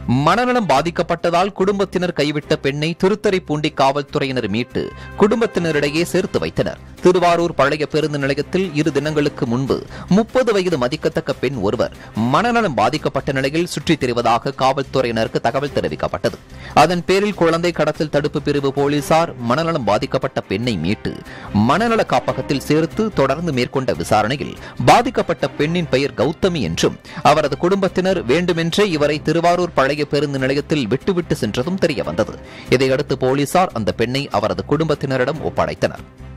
மனநலம் பாதிக்கப்பட்டதால் குடும்பத்தினர் கைவிட்ட பெண்ணை திருத்தறைப்பூண்டி காவல்துறையினர் மீட்டு குடும்பத்தினரிடையே சேர்த்து வைத்தனர் திருவாரூர் பழைய பேருந்து நிலையத்தில் இரு தினங்களுக்கு முன்பு முப்பது வயது மதிக்கத்தக்க பெண் ஒருவர் மனநலம் பாதிக்கப்பட்ட நிலையில் சுற்றித் திரிவதாக காவல்துறையினருக்கு தகவல் தெரிவிக்கப்பட்டது அதன் பேரில் குழந்தை கடத்தல் தடுப்பு பிரிவு போலீசார் மனநலம் பாதிக்கப்பட்ட பெண்ணை மீட்டு மனநல காப்பகத்தில் சேர்த்து தொடர்ந்து மேற்கொண்ட விசாரணையில் பாதிக்கப்பட்ட பெண்ணின் பெயர் கௌதமி என்றும் அவரது குடும்பத்தினர் வேண்டுமென்றே இவரை திருவாரூர் பழைய பேருந்து நிலையத்தில் விட்டுவிட்டு சென்றதும் தெரியவந்தது இதையடுத்து போலீசார் அந்த பெண்ணை அவரது குடும்பத்தினரிடம் ஒப்படைத்தனர்